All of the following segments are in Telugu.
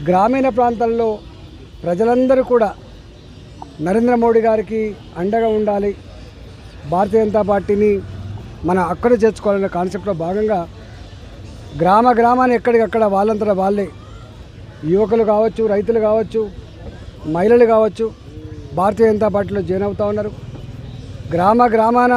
గ్రామీణ ప్రాంతాల్లో ప్రజలందరూ కూడా నరేంద్ర మోడీ గారికి అండగా ఉండాలి భారతీయ జనతా పార్టీని మన అక్కడ చేర్చుకోవాలనే కాన్సెప్ట్లో భాగంగా గ్రామ గ్రామాన్ని ఎక్కడికక్కడ వాళ్ళంతటా వాళ్ళే యువకులు కావచ్చు రైతులు కావచ్చు మహిళలు కావచ్చు భారతీయ జనతా పార్టీలో జాయిన్ అవుతూ ఉన్నారు గ్రామ గ్రామాన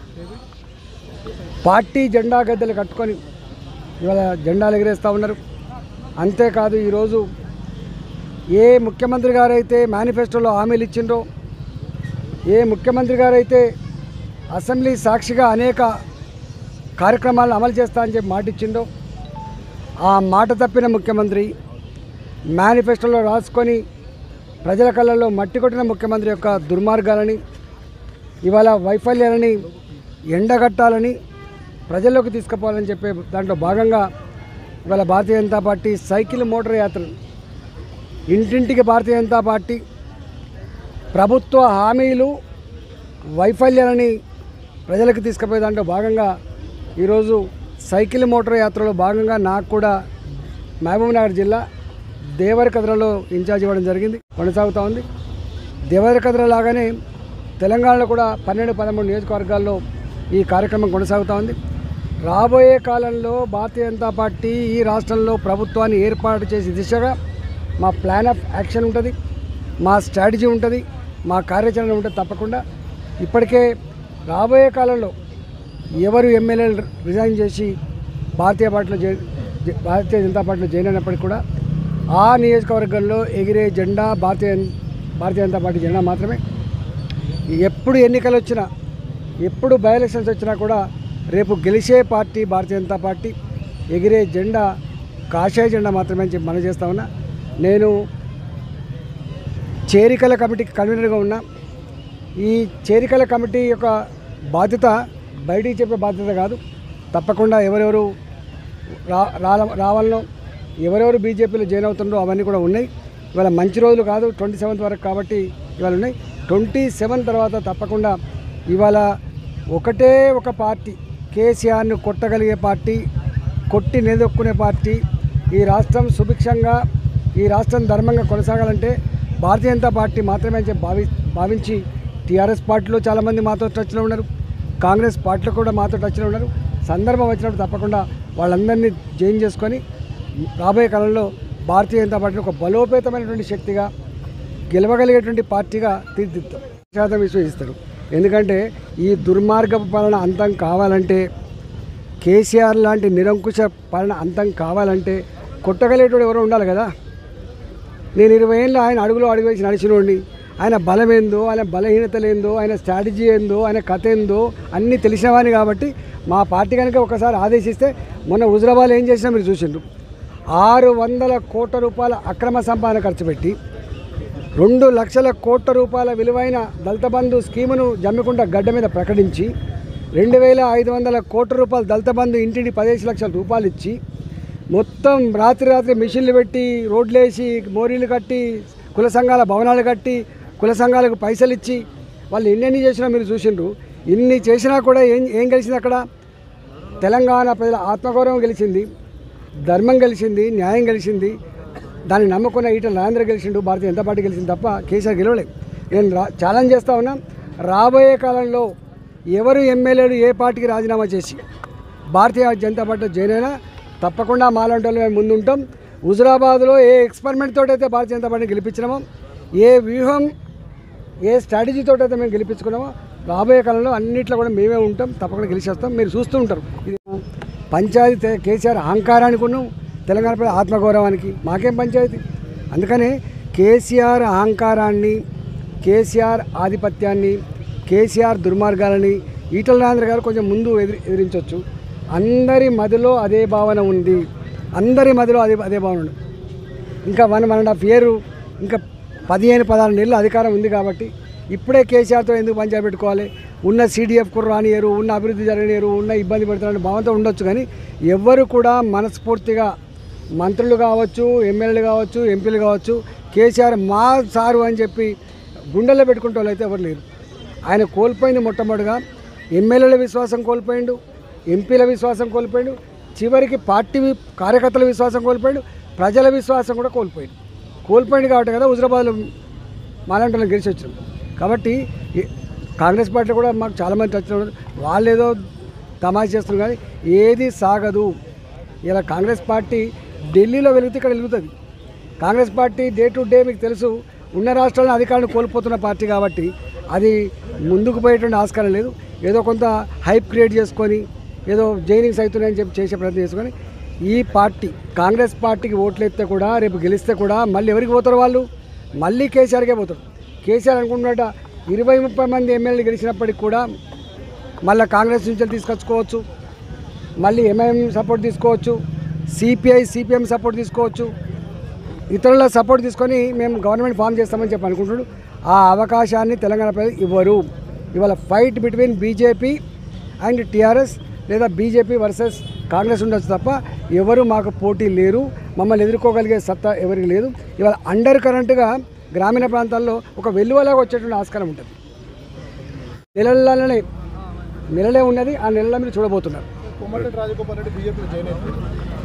పార్టీ జెండా గద్దెలు కట్టుకొని ఇవాళ జెండాలు ఎగిరేస్తూ ఉన్నారు అంతేకాదు ఈరోజు ఏ ముఖ్యమంత్రి గారైతే మేనిఫెస్టోలో హామీలు ఇచ్చిండ్రో ఏ ముఖ్యమంత్రి గారైతే అసెంబ్లీ సాక్షిగా అనేక కార్యక్రమాలను అమలు చేస్తా అని చెప్పి మాట ఇచ్చిండో ఆ మాట తప్పిన ముఖ్యమంత్రి మేనిఫెస్టోలో రాసుకొని ప్రజల కళ్ళల్లో మట్టి కొట్టిన ముఖ్యమంత్రి యొక్క దుర్మార్గాలని ఇవాళ వైఫల్యాలని ఎండగట్టాలని ప్రజల్లోకి తీసుకుపోవాలని చెప్పే దాంట్లో భాగంగా ఇవాళ భారతీయ జనతా పార్టీ సైకిల్ మోటార్ యాత్రలు ఇంటింటికి భారతీయ జనతా పార్టీ ప్రభుత్వ హామీలు వైఫల్యాలని ప్రజలకు తీసుకుపోయే దాంట్లో భాగంగా ఈరోజు సైకిల్ మోటార్ యాత్రలో భాగంగా నాకు కూడా మహబూబ్నగర్ జిల్లా దేవరకద్రలో ఇన్ఛార్జ్ ఇవ్వడం జరిగింది కొనసాగుతూ ఉంది దేవరకద్ర లాగానే తెలంగాణలో కూడా పన్నెండు పదమూడు నియోజకవర్గాల్లో ఈ కార్యక్రమం కొనసాగుతూ ఉంది రాబోయే కాలంలో భారతీయ జనతా పార్టీ ఈ రాష్ట్రంలో ప్రభుత్వాన్ని ఏర్పాటు చేసే దిశగా మా ప్లాన్ ఆఫ్ యాక్షన్ ఉంటుంది మా స్ట్రాటజీ ఉంటుంది మా కార్యాచరణ ఉంటుంది తప్పకుండా ఇప్పటికే రాబోయే కాలంలో ఎవరు ఎమ్మెల్యేలు రిజైన్ చేసి భారతీయ పార్టీలో జై జై- భారతీయ జనతా పార్టీలో జాయిన్ అయినప్పటికీ కూడా ఆ నియోజకవర్గంలో ఎగిరే జెండా భారతీయ భారతీయ జనతా పార్టీ జెండా మాత్రమే ఎప్పుడు ఎన్నికలు వచ్చినా ఎప్పుడు బై ఎలక్షన్స్ వచ్చినా కూడా రేపు గెలిచే పార్టీ భారతీయ జనతా పార్టీ ఎగిరే జెండా కాషాయ జెండా మాత్రమే అని చెప్పి మనం చేస్తా ఉన్నా నేను చేరికల కమిటీకి కన్వీనర్గా ఉన్నా ఈ చేరికల కమిటీ యొక్క బాధ్యత బయటికి చెప్పే బాధ్యత కాదు తప్పకుండా ఎవరెవరు రా రాల- రావాలనో ఎవరెవరు బీజేపీలో జాయిన్ అవుతుండో అవన్నీ కూడా ఉన్నాయి ఇవాళ మంచి రోజులు కాదు ట్వంటీ సెవెంత్ వరకు కాబట్టి ఇవాళ ఉన్నాయి ట్వంటీ సెవెన్ తర్వాత తప్పకుండా ఇవాళ ఒకటే ఒక పార్టీ కేసీఆర్ను కొట్టగలిగే పార్టీ కొట్టి నిలదొక్కునే పార్టీ ఈ రాష్ట్రం సుభిక్షంగా ఈ రాష్ట్రం ధర్మంగా కొనసాగాలంటే భారతీయ జనతా పార్టీ మాత్రమే అని చెప్పి భావి భావించి టీఆర్ఎస్ పార్టీలో చాలామంది మాతో టచ్లో ఉన్నారు కాంగ్రెస్ పార్టీలో కూడా మాతో టచ్లో ఉన్నారు సందర్భం వచ్చినప్పుడు తప్పకుండా వాళ్ళందరినీ జైన్ చేసుకొని రాబోయే కాలంలో భారతీయ జనతా పార్టీని ఒక బలోపేతమైనటువంటి శక్తిగా గెలవగలిగేటువంటి పార్టీగా తీర్చిదిద్దాం శాతం విశ్వసిస్తారు ఎందుకంటే ఈ దుర్మార్గపు పాలన అంతం కావాలంటే కేసీఆర్ లాంటి నిరంకుశ పాలన అంతం కావాలంటే కొట్టగలిగేటోడు ఎవరో ఉండాలి కదా నేను ఇరవై ఏళ్ళు ఆయన అడుగులో అడుగు వేసి నడిచినోడిని ఆయన బలం ఏందో ఆయన బలహీనతలు ఏందో ఆయన స్ట్రాటజీ ఏందో ఆయన కథ ఏందో అన్నీ తెలిసినవాని కాబట్టి మా పార్టీ కనుక ఒకసారి ఆదేశిస్తే మొన్న హుజరాబాద్ ఏం చేసినా మీరు చూసిండ్రు ఆరు వందల కోట్ల రూపాయల అక్రమ సంపాదన ఖర్చు పెట్టి రెండు లక్షల కోట్ల రూపాయల విలువైన దళిత బంధు స్కీమును జమ్మికుంట గడ్డ మీద ప్రకటించి రెండు వేల ఐదు వందల కోట్ల రూపాయలు దళిత బంధు ఇంటిని పదిహేను లక్షల రూపాయలు ఇచ్చి మొత్తం రాత్రి రాత్రి మిషన్లు పెట్టి రోడ్లు వేసి మోరీలు కట్టి కుల సంఘాల భవనాలు కట్టి కుల సంఘాలకు పైసలు ఇచ్చి వాళ్ళు ఎన్నెన్ని చేసినా మీరు చూసిండ్రు ఇన్ని చేసినా కూడా ఏం ఏం గెలిచింది అక్కడ తెలంగాణ ప్రజల ఆత్మగౌరవం గెలిచింది ధర్మం గెలిచింది న్యాయం గెలిచింది దాన్ని నమ్ముకున్న ఈటల రాజేంద్ర గెలిచిండు భారతీయ జనతా పార్టీ గెలిచింది తప్ప కేసీఆర్ గెలవలేదు నేను రా ఛాలెంజ్ చేస్తా ఉన్నా రాబోయే కాలంలో ఎవరు ఎమ్మెల్యేలు ఏ పార్టీకి రాజీనామా చేసి భారతీయ జనతా పార్టీలో జాయిన్ అయినా తప్పకుండా మాలాంటి వాళ్ళు మేము ముందు ఉంటాం హుజురాబాద్లో ఏ ఎక్స్పెరిమెంట్ తోటైతే భారతీయ జనతా పార్టీని గెలిపించినామో ఏ వ్యూహం ఏ స్ట్రాటజీతో అయితే మేము గెలిపించుకున్నామో రాబోయే కాలంలో అన్నిట్లో కూడా మేమే ఉంటాం తప్పకుండా గెలిచేస్తాం మీరు చూస్తూ ఉంటారు ఇది పంచాయతీ తే- కేసీఆర్ అహంకారానికి ఉన్నాం తెలంగాణ ప్రజల ఆత్మగౌరవానికి మాకేం పంచాయతీ అందుకని కేసీఆర్ అహంకారాన్ని కేసీఆర్ ఆధిపత్యాన్ని కేసీఆర్ దుర్మార్గాలని ఈటల రాజేంద్ర గారు కొంచెం ముందు ఎదిరి ఎదిరించవచ్చు అందరి మదిలో అదే భావన ఉంది అందరి మదిలో అదే అదే భావన ఉంది ఇంకా one one and half year ఇంకా పదిహేను పదహారు నెలలు అధికారం ఉంది కాబట్టి ఇప్పుడే కేసీఆర్తో ఎందుకు పంచాయతీ పెట్టుకోవాలి ఉన్న సీడీఎఫ్కు రానియరు ఉన్న అభివృద్ధి జరగనియరు ఉన్న ఇబ్బంది పెడుతున్న భావంతో ఉండొచ్చు కానీ ఎవ్వరు కూడా మనస్ఫూర్తిగా మంత్రులు కావచ్చు ఎమ్మెల్యేలు కావచ్చు ఎంపీలు కావచ్చు కేసీఆర్ మా సారు అని చెప్పి గుండెల్లో పెట్టుకుంటే వాళ్ళు అయితే ఎవరు లేరు ఆయన కోల్పోయింది మొట్టమొదటిగా ఎమ్మెల్యేల విశ్వాసం కోల్పోయిండు ఎంపీల విశ్వాసం కోల్పోయిండు చివరికి పార్టీ వి- కార్యకర్తల విశ్వాసం కోల్పోయిండు ప్రజల విశ్వాసం కూడా కోల్పోయిండు కోల్పోయింది కాబట్టి కదా హుజరాబాద్లో మాలాంటి గెలిచి వచ్చాం కాబట్టి ఈ- కాంగ్రెస్ పార్టీ కూడా మాకు చాలామంది టచ్ ఉన్నారు వాళ్ళు ఏదో తమాషా చేస్తున్నారు కానీ ఏది సాగదు ఇలా కాంగ్రెస్ పార్టీ ఢిల్లీలో వెలిగితే ఇక్కడ వెలుగుతుంది Congress party day to day మీకు తెలుసు ఉన్న రాష్ట్రాలను అధికారాన్ని కోల్పోతున్న పార్టీ కాబట్టి అది ముందుకు పోయేటువంటి ఆస్కారం లేదు ఏదో కొంత హైప్ క్రియేట్ చేసుకొని ఏదో జైనింగ్స్ అవుతున్నాయని చెప్పి చేసే ప్రయత్నం చేసుకొని ఈ పార్టీ కాంగ్రెస్ పార్టీకి ఓట్లు ఎత్తే కూడా రేపు గెలిస్తే కూడా మళ్ళీ ఎవరికి పోతారు వాళ్ళు మళ్ళీ కేసీఆర్కే పోతారు కేసీఆర్ అనుకుంటున్నట్ట ఇరవై ముప్పై మంది ఎమ్మెల్యేలు గెలిచినప్పటికి కూడా మళ్ళీ కాంగ్రెస్ నుంచి తీసుకొచ్చుకోవచ్చు మళ్ళీ ఎంఐఎం సపోర్ట్ తీసుకోవచ్చు సిపిఐ సిపిఎం సపోర్ట్ తీసుకోవచ్చు ఇతరుల సపోర్ట్ తీసుకొని మేము గవర్నమెంట్ ఫామ్ చేస్తామని చెప్పి అనుకుంటున్నాడు ఆ అవకాశాన్ని తెలంగాణ ప్రజలు ఇవ్వరు ఇవాళ fight between BJP and TRS లేదా బీజేపీ వర్సెస్ కాంగ్రెస్ ఉండొచ్చు తప్ప ఎవరు మాకు పోటీ లేరు మమ్మల్ని ఎదుర్కోగలిగే సత్తా ఎవరికి లేదు ఇవాళ అండర్ కరెంట్గా గ్రామీణ ప్రాంతాల్లో ఒక వెలువలాగా వచ్చేటువంటి ఆస్కారం ఉంటుంది నెలలనే నెలలే ఉన్నది ఆ నెలల మీరు చూడబోతున్నారు కోమటిరెడ్డి రాజగోపాల్ రెడ్డి బీజేపీలో జాయిన్ అయింది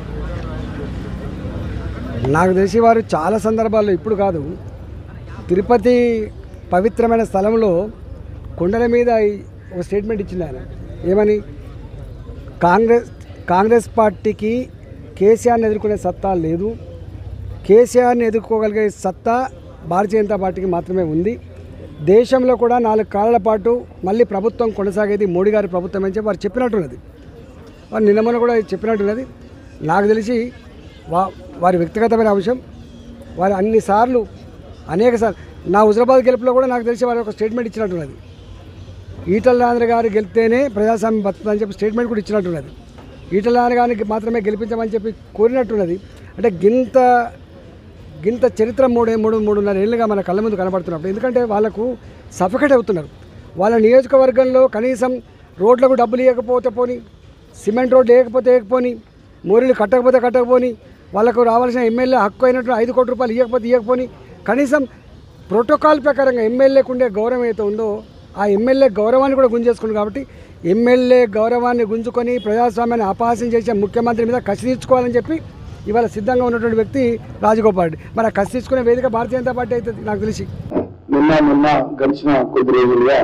నాకు తెలిసి వారు చాలా సందర్భాల్లో ఇప్పుడు కాదు తిరుపతి పవిత్రమైన స్థలంలో కొండల మీద ఈ- ఒక స్టేట్మెంట్ ఇచ్చింది ఆయన ఏమని కాంగ్రెస్ కాంగ్రెస్ పార్టీకి కేసీఆర్ని ఎదుర్కొనే సత్తా లేదు కేసీఆర్ని ఎదుర్కోగలిగే సత్తా భారతీయ జనతా పార్టీకి మాత్రమే ఉంది దేశంలో కూడా నాలుగు కాలాల పాటు మళ్ళీ ప్రభుత్వం కొనసాగేది మోడీ గారి ప్రభుత్వం అని చెప్పి వారు చెప్పినట్టున్నది వారు నిన్న మొన్న కూడా చెప్పినట్టున్నది నాకు తెలిసి వా వారి వ్యక్తిగతమైన అంశం వారు అన్నిసార్లు అనేక సార్లు నా హుజరాబాద్ గెలుపులో కూడా నాకు తెలిసి వారు ఒక స్టేట్మెంట్ ఇచ్చినట్టున్నది ఈటల రాజేంద్ర గారు గెలిస్తేనే ప్రజాస్వామ్యం బతుకుతుందని చెప్పి స్టేట్మెంట్ కూడా ఇచ్చినట్టున్నది ఈటల రాజేంద్ర గారిని మాత్రమే గెలిపించమని చెప్పి కోరినట్టున్నది అంటే గింత గింత చరిత్ర మూడు మూడు మూడున్నర ఏళ్ళుగా మన కళ్ళ ముందు కనబడుతున్నప్పుడు ఎందుకంటే వాళ్ళకు సఫకేట్ అవుతున్నారు వాళ్ళ నియోజకవర్గంలో కనీసం రోడ్లకు డబ్బులు ఇవ్వకపోతే పోని సిమెంట్ రోడ్లు వేయకపోతే వేయకపోని మోరీలు కట్టకపోతే కట్టకపోని వాళ్ళకు రావాల్సిన ఎమ్మెల్యే హక్కు అయినట్టు ఐదు కోట్ల రూపాయలు ఇవ్వకపోతే ఇవ్వకపోని కనీసం ప్రోటోకాల్ ప్రకారంగా ఎమ్మెల్యేకు ఉండే గౌరవం ఏదైతే ఉందో ఆ ఎమ్మెల్యే గౌరవాన్ని కూడా గుంజేసుకుంది కాబట్టి ఎమ్మెల్యే గౌరవాన్ని గుంజుకొని ప్రజాస్వామ్యాన్ని అపహాస్యం చేసే ముఖ్యమంత్రి మీద కసి తీర్చుకోవాలని చెప్పి ఇవాళ సిద్ధంగా ఉన్నటువంటి వ్యక్తి రాజగోపాల్ రెడ్డి మరి ఆ కసి తీసుకునే వేదిక భారతీయ జనతా పార్టీ అవుతుంది నాకు తెలిసి నిన్న నిన్న గడిచిన కొద్ది రోజులుగా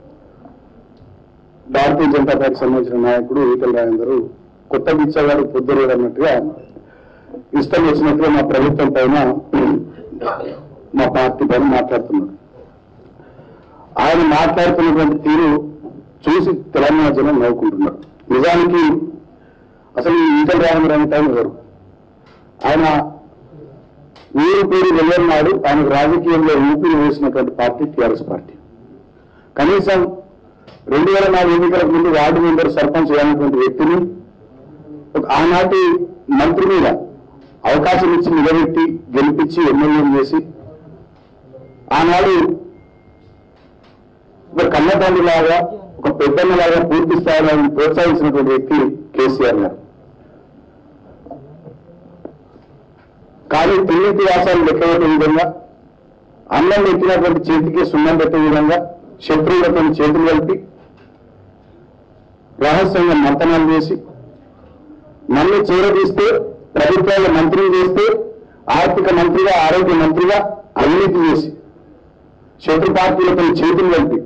భారతీయ జనతా పార్టీకి సంబంధించిన నాయకుడు ఈటల రాజేందర్ కొత్త బిచ్చగాడు పొద్దురు అన్నట్టుగా ఇష్టం వచ్చినట్టుగా మా ప్రభుత్వం పైన మా పార్టీ పైన మాట్లాడుతున్నారు ఆయన మాట్లాడుతున్నటువంటి తీరు చూసి తెలంగాణ జనం నవ్వుకుంటున్నారు నిజానికి అసలు ఈ ఈటల రాజేంద్ర అనే టైం ఎవరు ఆయన ఊరు పేరు వెళ్ళన్నాడు ఆయనకు రాజకీయంలో ఊపిరి వేసినటువంటి పార్టీ టీఆర్ఎస్ పార్టీ కనీసం రెండు వేల నాలుగు ఎన్నికలకు ముందు వార్డు మెంబర్ సర్పంచ్ అయినటువంటి వ్యక్తిని ఒక ఆనాటి మంత్రి మీద అవకాశం ఇచ్చి నిలబెట్టి గెలిపించి ఎమ్మెల్యేలు చేసి ఆనాడు ఒక కన్నతండ్రిలాగా ఒక పెద్దన్నలాగా పూర్తి స్థాయిలో ఆయన ప్రోత్సహించినటువంటి వ్యక్తి కేసీఆర్ గారు కానీ తిరిగి వ్యాసాలు లెక్కబెట్టే విధంగా అన్నం పెట్టినటువంటి చేతికి సున్నం పెట్టే విధంగా శత్రువులతో చేతులు కలిపి రహస్యంగా మంతనాలు చేసి నన్ను చేరదీస్తే ప్రభుత్వాల మంత్రిని చేస్తే ఆర్థిక మంత్రిగా ఆరోగ్య మంత్రిగా అవినీతి చేసి శత్రు పార్టీలతో చేతులు కలిపి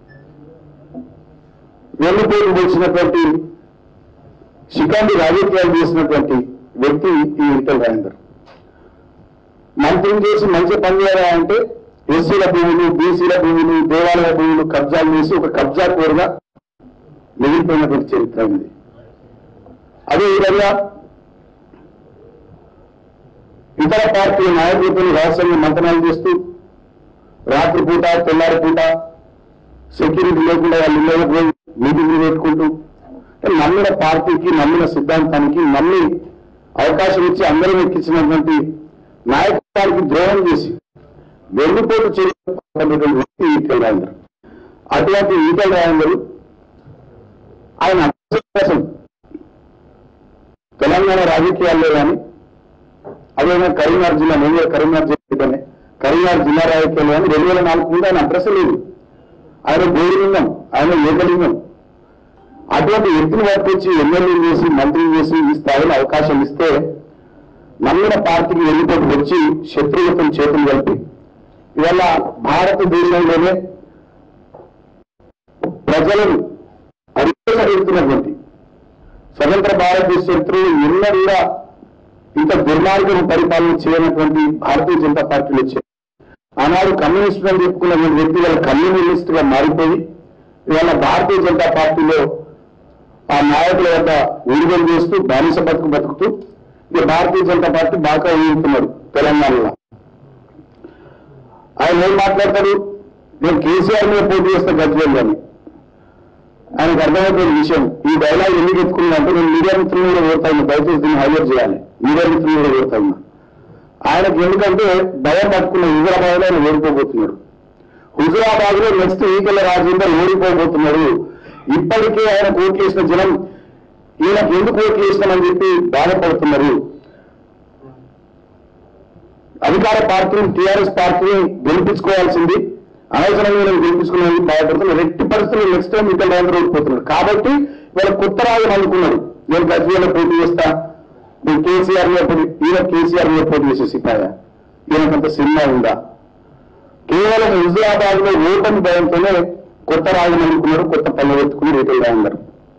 వెన్నుపోటు వచ్చినటువంటి శిఖండి రాజకీయాలు చేసినటువంటి వ్యక్తి ఈ ఈటల రాజేందర్ మంత్రిని చేసి మంచి పని చేయాలంటే ఎస్సీల భూములు బీసీల భూములు దేవాలయ భూములు కబ్జాలు చేసి ఒక కబ్జా కోరుగా మిగిలిపోయినటువంటి చరిత్ర ఉంది అదేవిధంగా ఇతర పార్టీల నాయకులతో రహస్యంగా మంతనాలు చేస్తూ రాత్రిపూట తెల్లారిపూట సెక్యూరిటీ లేకుండా వాళ్ళు ఇళ్ళకి పోయి మీటింగ్లు పెట్టుకుంటూ అంటే నమ్మిన పార్టీకి నమ్మిన సిద్ధాంతానికి నమ్మి అవకాశం ఇచ్చి అందరం ఎక్కించినటువంటి నాయకుడికి ద్రోహం చేసి వెన్నుపోటు చేసినటువంటి వ్యక్తి ఈటల రాజేందర్ అటువంటి ఈటల రాజేందర్ ఆయన అభ్యాసం తెలంగాణ రాజకీయాల్లో కానీ అదేవిధంగా కరీంనగర్ జిల్లా నేను కూడా కరీంనగర్ జిల్లానే కరీంనగర్ జిల్లా రాజకీయాల్లో కానీ రెండు వేల నాలుగు ముందు ఆయన అడ్రస్ లేదు ఆయన గోరులింగం ఆయన ఏకలింగం అటువంటి వ్యక్తిని పట్టుకొచ్చి ఎమ్మెల్యే చేసి మంత్రి చేసి ఈ స్థాయిలో అవకాశం ఇస్తే నమ్మిన పార్టీకి వెళ్ళిపోయి వచ్చి శత్రువులతో చేతులు కలిపి ఇవాళ భారతదేశంలోనే ప్రజలను అడుగుతున్నటువంటి స్వతంత్ర భారతదేశ చరిత్రలో ఎన్నడూ కూడా ఇంత దుర్మార్గం పరిపాలన చేయనటువంటి భారతీయ జనతా పార్టీలు వచ్చాయి ఆనాడు కమ్యూనిస్టులు అని చెప్పుకున్నటువంటి వ్యక్తి వాళ్ళ కమ్యూనిస్ట్ గా మారిపోయి ఇవాళ భారతీయ జనతా పార్టీలో ఆ నాయకుల వద్ద ఊడిగం చేస్తూ బానిస బతుకు బతుకుతూ ఇక భారతీయ జనతా పార్టీ బాగా ఊరుతున్నారు తెలంగాణలో ఆయన ఏం మాట్లాడతాడు నేను కేసీఆర్ మీద పోటీ చేస్తే గజ్వేల్ అని ఆయనకు అర్థమైపోయిన విషయం ఈ డైలాగ్ ఎందుకు ఎత్తుకున్నానంటే నేను మీడియా మిత్రులు కూడా కోరుతా ఉన్నా దయచేసి దీన్ని హైలైట్ చేయాలి మీడియా మిత్రులు కూడా కోరుతా ఉన్నా ఆయనకు ఎందుకంటే భయం పట్టుకున్న హుజరాబాద్ లో ఆయన ఓడిపోబోతున్నాడు హుజరాబాద్ లో నెక్స్ట్ ఈకల రాజేందర్ ఓడిపోబోతున్నాడు ఇప్పటికే ఆయన ఓట్లు వేసిన జనం ఈయనకు ఎందుకు ఓట్లు వేసినామని చెప్పి బాధపడుతున్నారు అధికార పార్టీని టీఆర్ఎస్ పార్టీని గెలిపించుకోవాల్సింది అనవసరంగా నేను గెలిపించుకున్నాను బాధపడుతున్నారు రెట్టి పరిస్థితులు నెక్స్ట్ టైం ఇక్కడ రాజేంద్ర ఓడిపోతున్నారు కాబట్టి వీళ్ళ కొత్త రాజు అనుకున్నారు నేను గజ్వేలో పోటీ చేస్తా నేను కేసీఆర్ మీద పోటీ ఈయన కేసీఆర్ మీద పోటీ చేసే సిపాయ ఈయనకంత సినిమా ఉందా కేవలం హుజరాబాద్ లో ఓటమి భయంతోనే కొత్త రాజుని అనుకున్నారు కొత్త పల్లె ఎత్తుకుని రేటల్ రాజన్నారు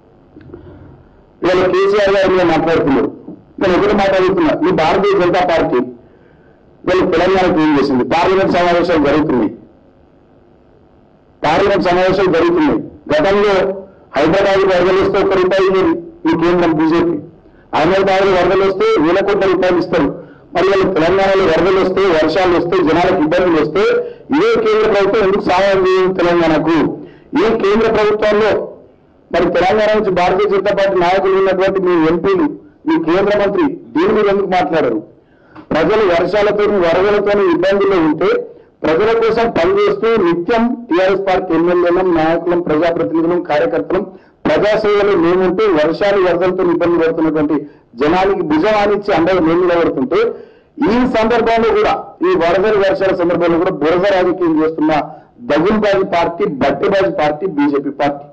ఇవాళ కేసీఆర్ గారు మీద మాట్లాడుతున్నారు నేను ఒకటి మాట్లాడుతున్నా మీ భారతీయ జనతా పార్టీ వీళ్ళు తెలంగాణకు ఏం చేసింది పార్లమెంట్ సమావేశాలు జరుగుతున్నాయి పార్లమెంట్ సమావేశాలు జరుగుతున్నాయి గతంలో హైదరాబాద్ వరదలు వస్తే ఒక్క రూపాయి ఇవ్వరు ఈ కేంద్రం బీజేపీ అహ్మదాబాద్ వరదలు వస్తే వేల కోట్ల రూపాయలు ఇస్తారు మరి వాళ్ళు తెలంగాణలో వరదలు వస్తే వర్షాలు వస్తే జనాలకు ఇబ్బందులు వస్తే ఇదే కేంద్ర ప్రభుత్వం ఎందుకు సహాయం చేయదు తెలంగాణకు ఈ కేంద్ర ప్రభుత్వంలో మరి తెలంగాణ నుంచి భారతీయ జనతా పార్టీ నాయకులు ఉన్నటువంటి మీ ఎంపీలు మీ కేంద్ర మంత్రి దీని మీద ఎందుకు మాట్లాడరు ప్రజలు వర్షాలతో వరదలతో ఇబ్బందుల్లో ఉంటే ప్రజల కోసం పనిచేస్తూ నిత్యం టీఆర్ఎస్ పార్టీ ఎమ్మెల్యేలం నాయకులం ప్రజాప్రతినిధులం కార్యకర్తలం ప్రజాసేవలో మేముంటూ వర్షాలు వరదలతో ఇబ్బంది పడుతున్నటువంటి జనానికి భుజం ఆనిచ్చి అండగా మేము నిలబడుతుంటే ఈ సందర్భంలో కూడా ఈ వరదల వర్షాల సందర్భంలో కూడా బురద రాజకీయం చేస్తున్న దగుల్బాజీ పార్టీ బట్టెబాజీ పార్టీ బీజేపీ పార్టీ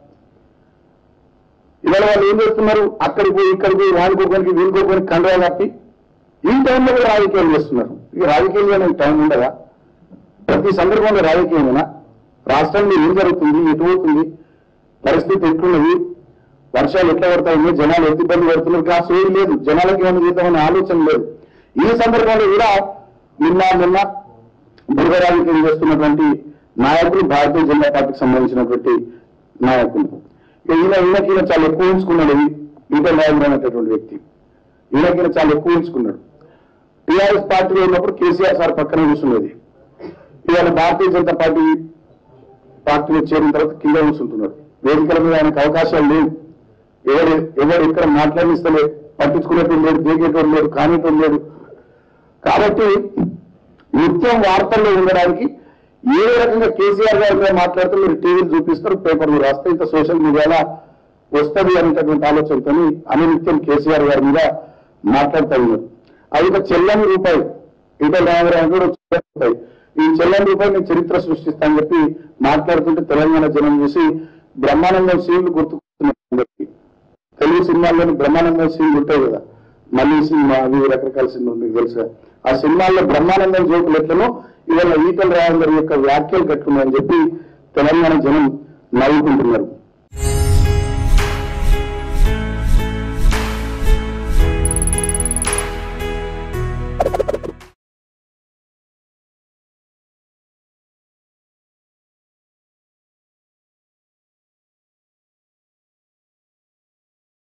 ఇవాళ వాళ్ళు ఏం చేస్తున్నారు అక్కడికి పోయి ఇక్కడికి పోయి వాడుకోకడానికి వీలుకోకడానికి కండరా కప్పి ఈ టైంలో కూడా రాజకీయాలు చేస్తున్నారు ఈ రాజకీయం చేయడానికి టైం ఉండదా ప్రతి సందర్భంలో రాజకీయమేనా రాష్ట్రంలో ఏం జరుగుతుంది ఎటు పోతుంది పరిస్థితి ఎట్లున్నది వర్షాలు ఎట్లా పడతాయి జనాలు ఎంత ఇబ్బంది పడుతున్నారు కాస్త ఏది లేదు జనాలకి ఏమైనా చేద్దామనే ఆలోచన లేదు ఈ సందర్భంలో కూడా నిన్న నిన్న బురద రాజకీయం చేస్తున్నటువంటి నాయకులు భారతీయ జనతా పార్టీకి సంబంధించినటువంటి నాయకులు ఇక ఈయన ఈయనకి ఈయన చాలా ఎక్కువ ఉంచుకున్నాడు ఈటల రాజేంద్ర అనేటటువంటి వ్యక్తి ఈయనకి ఈయన చాలా ఎక్కువ ఉంచుకున్నాడు టీఆర్ఎస్ పార్టీలో ఉన్నప్పుడు కేసీఆర్ సార్ పక్కన కూర్చున్నది ఇవాళ భారతీయ జనతా పార్టీ పార్టీలో చేరిన తర్వాత కింద కూర్చుంటున్నాడు వేదికల మీద ఆయనకు అవకాశాలు లేవు ఎవరు ఎవరు ఇక్కడ మాట్లాడిస్తలే పట్టించుకునేటోడు లేడు దేగేటోడు లేడు కానిటోడు లేడు కాబట్టి నిత్యం వార్తల్లో ఉండడానికి ఏ రకంగా కేసీఆర్ గారి మీద మాట్లాడుతూ మీరు టీవీలు చూపిస్తారు పేపర్లు రాస్తే ఇంత సోషల్ మీడియాలో వస్తుంది అనేటటువంటి ఆలోచనతో అనునిత్యం కేసీఆర్ గారి మీద మాట్లాడుతూ ఉన్నారు అది ఒక చెల్లని రూపాయి ఈటల రామరావు కూడా చెల్లని రూపాయి ఈ చెల్లని రూపాయి నేను చరిత్ర సృష్టిస్తానని చెప్పి మాట్లాడుతుంటే తెలంగాణ జనం చూసి బ్రహ్మానందం సీన్లు గుర్తుకొస్తున్నాయి అందరికీ. తెలుగు సినిమాల్లోని బ్రహ్మానందం సీన్లు ఉంటాయి కదా మళ్ళీ సినిమా అవి రకరకాల సినిమాలు మీకు తెలుసా ఆ సినిమాల్లో బ్రహ్మానందం జోకులు ఎట్లనో ఇవాళ ఈటల రాజేందర్ యొక్క వ్యాఖ్యలు కట్టుకున్నాయని చెప్పి తెలంగాణ జనం నవ్వుకుంటున్నారు